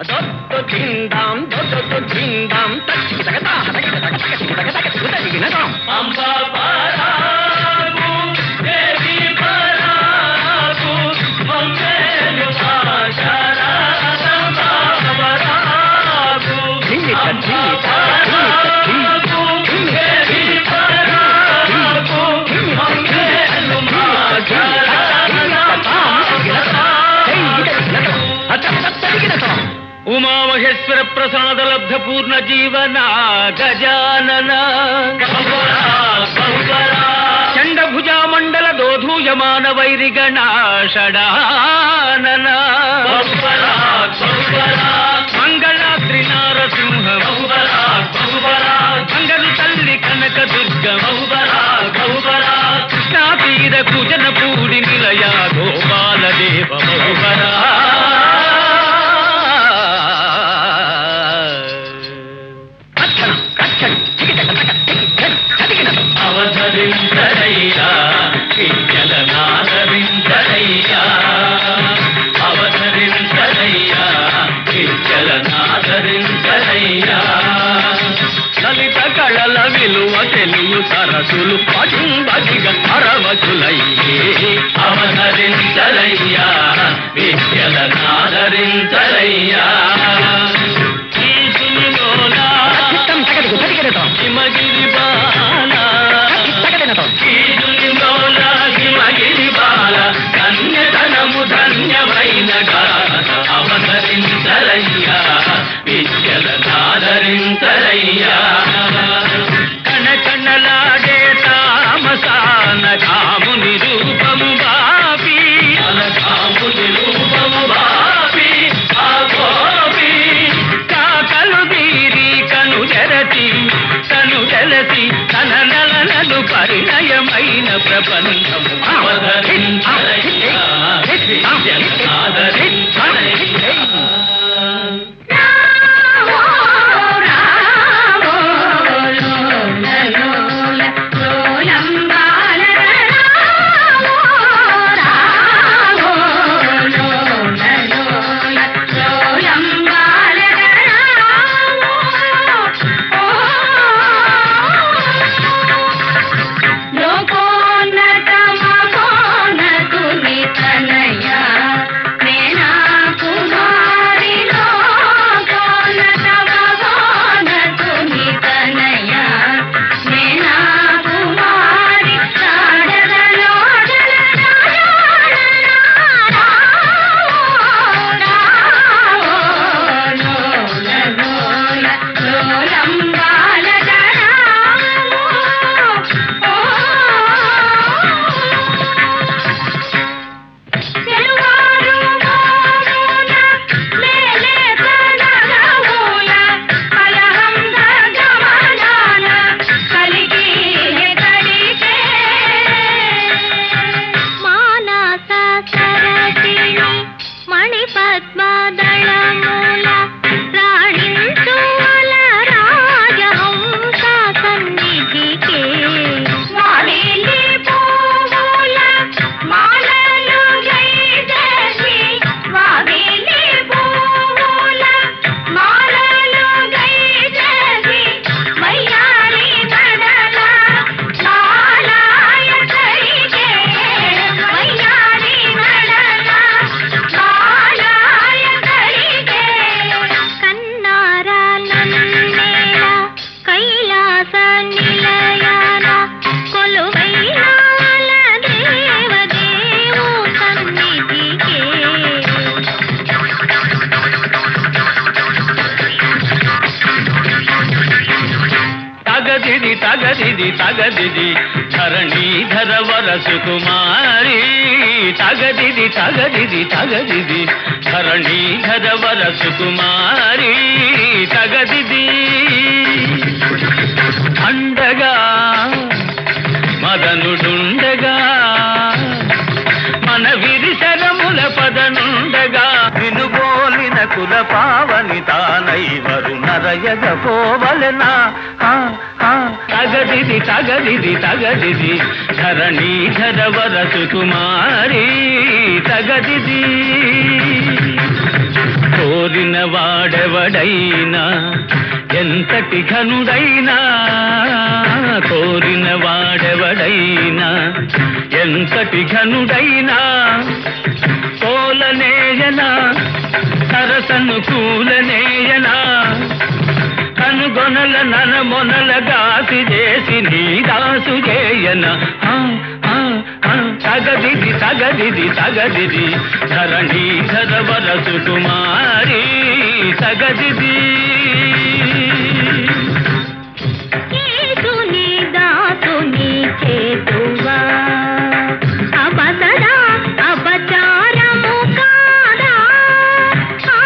దొద్దు చిందాం దొద్దు చిందాం తచ్చికి తగ తాహ తగిన తగ తగ చికి తగ తగ చికి తగిన తాం అంబా పరాగు దేవి పరాగు మంగళ మాశరారంబా పరాగు జిల్లిక జిల్లిక జిల్లిక జిల్లిక దేవి పరాగు మంగళ ఉమామహేశ్వర ప్రసాద లబ్ధ పూర్ణ జీవన గజానన చండభుజ మండల దోధూయమాన వైరిగణ షడానన మంగళాద్రి నారసింహ మంగళ తల్లి కనక దుర్గ కృష్ణా తీర కుజన పూడి నిలయ గోపాల దేవ బహుబరా అవతరించరయ్యా విద్యల నాదరించరయ్యా అవతరించరయ్యా విద్యల నాదరించరయ్యా లలిత కళల విలువ తెలియు సరసులు పడింబదిగ అరవకులయ్యే అవతరించరయ్యా విద్యల నాదరించరయ్యా ఈశునిలోనా హిమగిరి బాల ఈశునిలోనా హిమగిరి బాల కన్యతనము ధన్యమైన గాథ అవతరించరయ్యా విద్యల నాదరించరయ్యా కణకణలాడే తామసాన కాముని రూపము బాపి అలకాముని రూపము బాపి ఆ గోపి కాకలు తీరి కను జరతి తను జలసి తన నలనలు పరిణయమైన ప్రపంచము అవతరించరయ్యా విద్యల నాదరించరయ్యా మానస సరసిణి మణిపద్మదళమూల రాణించువల రాజహంస సన్నిధికే మాలిని పూల మాలలు గైదసి మాలిని పూల మాలలు గైదసి మయ్యాలి నడల మాలాయ కరిగే మయ్యాలి నడల మాలాయ కరిగే కన్నారా నన్నేల కైలాస నిలయాన కొలువైన దేవదేవు సన్నిధికే తగదిది తగదిది తగదిది ధరణీధర వరసు కుమారి తగదిది తగదిది తగదిది ధరణీధర వరసు కుమారి తగదిది అండగా మదనుడుండగా మన విరిశరముల పదనుండగా వినుబోలిన కుల పావని తానై వరు నరయగ పోవలెనా ఆ, ఆ, తగదిది తగదిది తగదిది ధరణీధర వరసు కుమారి తగదిది ఓ కోరిన వాడెవడైనా ఎంతటి ఘనుడైనా కోరిన వాడెవడైనా ఎంతటి ఘనుడైనా కోలనేయనా సరసను కూలనేయనా కనుగొనల నన మొనల గాసి చేసి నీ దాసు చేయన ఆ, ఆ, ఆ, సగదిది సగదిది సగదిది ధరణి ధరవర సుకుమారి సగదిది యేసుని దాసుని చేతువా అబసదా అపచారము కాదా ఆ,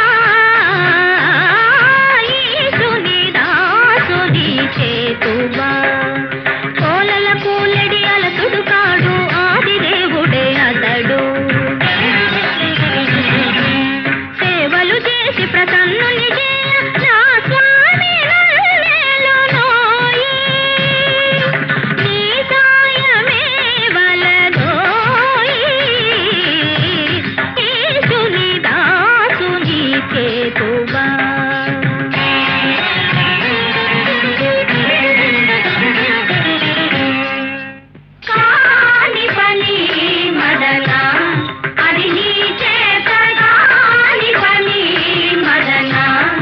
యేసుని దాసుని చేతువా కోలల కూలడి అలసుడు కాడు ఆది దేవుడే అతడు సేవలు చేసి ప్రసన్నుని చేయ నా స్వామి నన్నేలునోయి. నీ సాయమే వలదోయి. యేసుని దాసుని చేతువా కాని పని మదన అది నీ చేత కాని పని మదన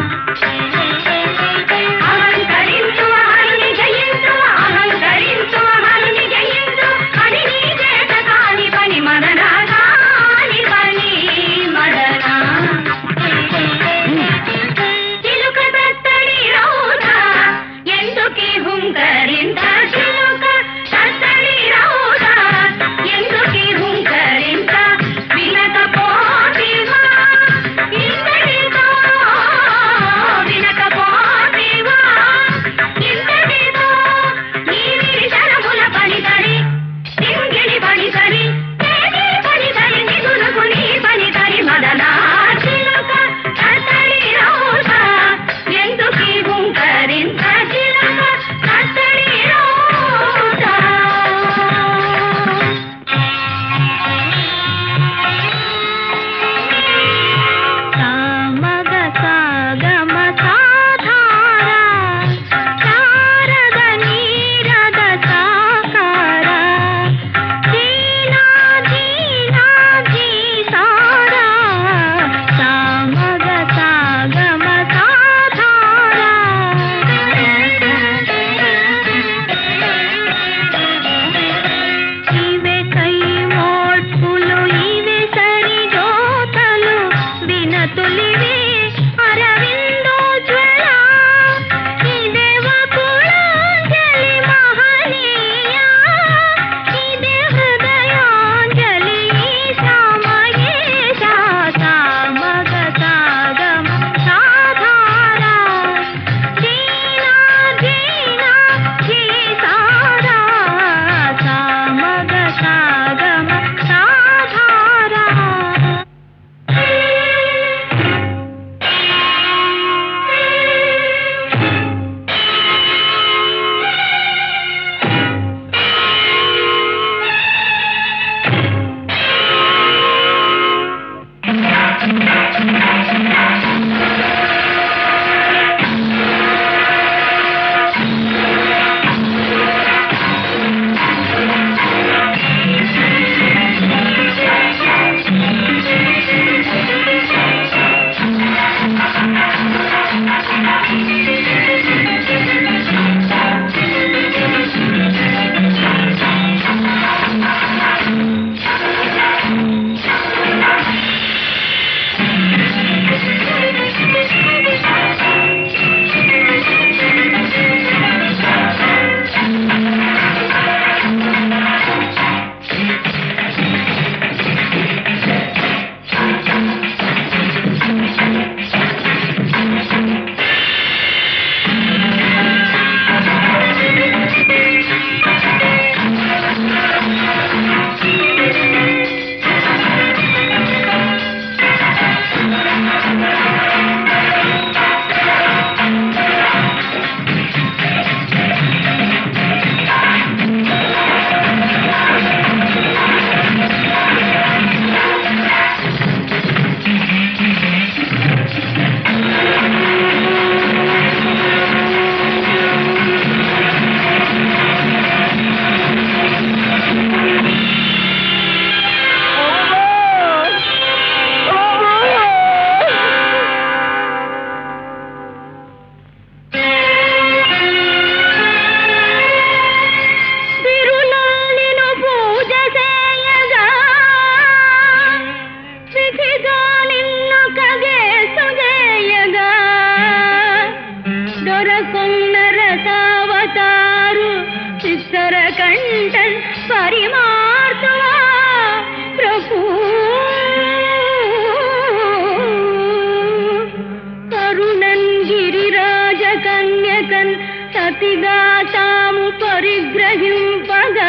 సతిగా తాము పరిగ్రహింపగా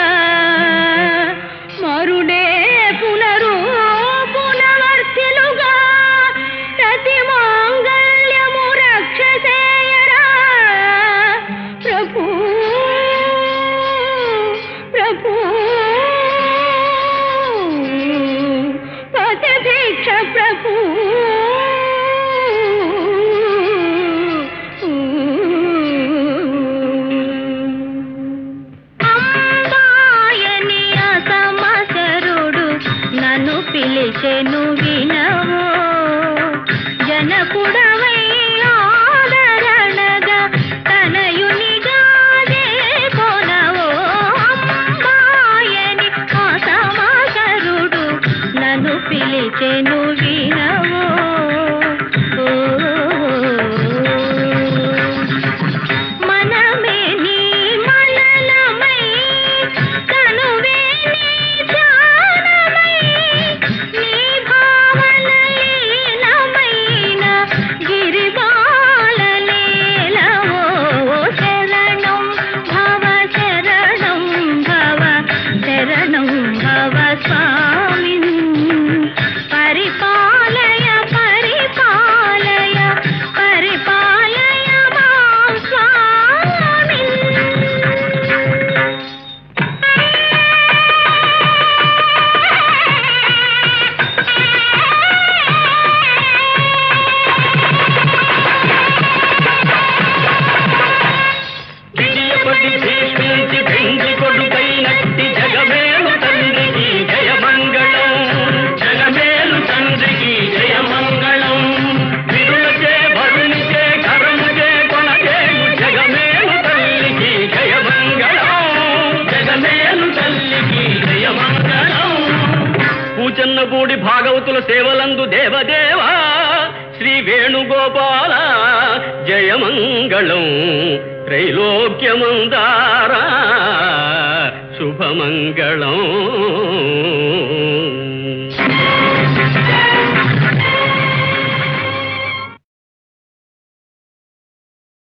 మరుడే పునరు పునవర్తిలుగా ప్రతి మాంగళ్యము రక్షసేయరా ప్రభు ప్రభు పథభిక్ష ప్రభు అంబాయని అసమసరుడు నన్ను పిలిచెను వినవో జనకుడవై ఆదరణగా తనయునిగా కొనవో అంబాయని అసమసరుడు నన్ను పిలిచెను వినవో ఓ మనమే నీ మలనమై తనువే నీ ధ్యానమై నీ భావన లీనమైన గిరిబాలలీలవో శరణం భవ శరణం భవ శరణం భవ స్వామిన్ పరిపాలయ పరిపాలయ పరిపాలయ మాం స్వామిన్ విజయపతి భీష్మించి భెంగి కొడుకైనట్టి జగమేలు తండ్రికి జయమంగళం జగమేలు తండ్రికి జయమంగళం విరులచే భరునిచే కరముచే కొనచేయు జగమేలు తల్లికి జయమంగళం జగమేలు తల్లికి జయమంగళం పూచన్నపూడి భాగవతుల సేవలందు దేవదేవా శ్రీ వేణుగోపాల జయమంగళం త్రైలోక్యమందారా శుభమంగళం